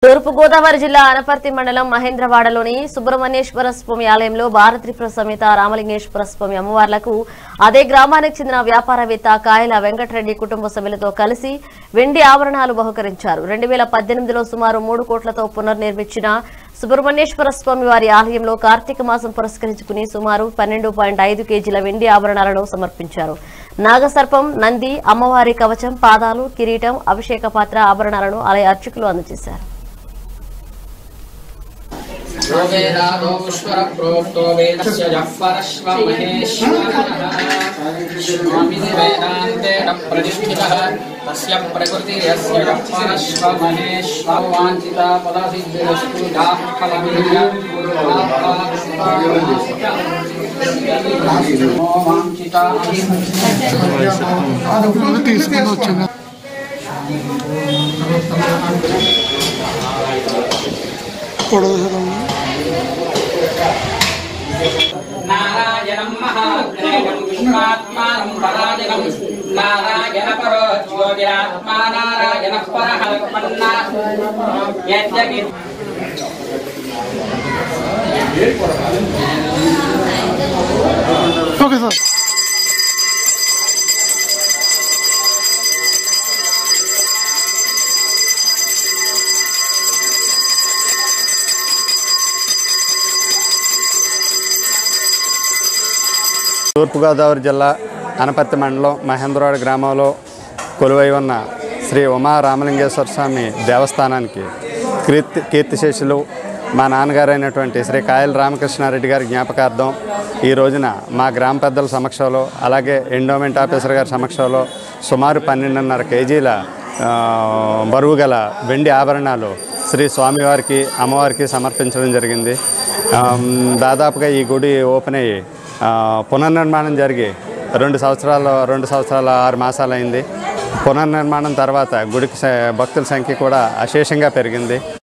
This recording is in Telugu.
తూర్పుగోదావరి జిల్లా అనపర్తి మండలం మహేంద్రవాడలోని సుబ్రహ్మణ్యేశ్వర స్వామి ఆలయంలో భారత్రిపుర సమేత రామలింగేశ్వర స్వామి అమ్మవార్లకు అదే గ్రామానికి చెందిన వ్యాపారవేత్త కాయల వెంకటరెడ్డి కుటుంబ సభ్యులతో కలిసి వెండి ఆభరణాలు బహుకరించారు రెండు వేల పద్దెనిమిదిలో సుమారు మూడు కోట్లతో పునర్నిర్మించిన సుబ్రహ్మణ్యేశ్వర స్వామి వారి ఆలయంలో కార్తీక మాసం పురస్కరించుకుని సుమారు పన్నెండు పాయింట్ ఐదు కేజీల వెండి ఆభరణాలను సమర్పించారు నాగసర్పం నంది అమ్మవారి కవచం పాదాలు కిరీటం అభిషేక పాత్ర ఆభరణాలను ఆలయ అర్చకులు అందజేశారు यो वेदादोश्वर प्रोक्तो वेदस्य यः परश्व महेश्वरः स्वामिनि वेदान्तेन प्रतिष्ठितः तस्य प्रकृतिर्यस्य यः परश्व महेश्वर वाञ्छिता पदसिद्धिरस्तु याः फलमिन्द्रिया वाञ्छिता అదుపులో తీసుకొని వచ్చింది పొడవు నారాయణం మహాగ్నేయం విష్ణాత్మానం పరాజనం నారాయణ పరో జ్యోతిరాత్మా నారాయణ పరః పన్నా యజ్ఞకి ఓకే సార్ తూర్పుగోదావరి జిల్లా అనపర్తి మండలం మహేంద్రవాడ గ్రామంలో కొలువై ఉన్న శ్రీ ఉమా రామలింగేశ్వర స్వామి దేవస్థానానికి కీర్తి కీర్తిశేషులు మా నాన్నగారైనటువంటి శ్రీ కాయల రామకృష్ణారెడ్డి గారి జ్ఞాపకార్థం ఈ రోజున మా గ్రామ పెద్దల సమక్షంలో అలాగే ఎండోమెంట్ ఆఫీసర్ గారి సమక్షంలో సుమారు పన్నెండున్నర కేజీల ఆ, బరువు గల వెండి ఆభరణాలు శ్రీ స్వామివారికి అమ్మవారికి సమర్పించడం జరిగింది ఆ, దాదాపుగా ఈ గుడి ఓపెన్ అయ్యి ఆ, పునర్నిర్మాణం జరిగి రెండు సంవత్సరాలు రెండు సంవత్సరాల ఆరు మాసాలు అయింది పునర్నిర్మాణం తర్వాత గుడికి స- భక్తుల సంఖ్య కూడా అశేషంగా పెరిగింది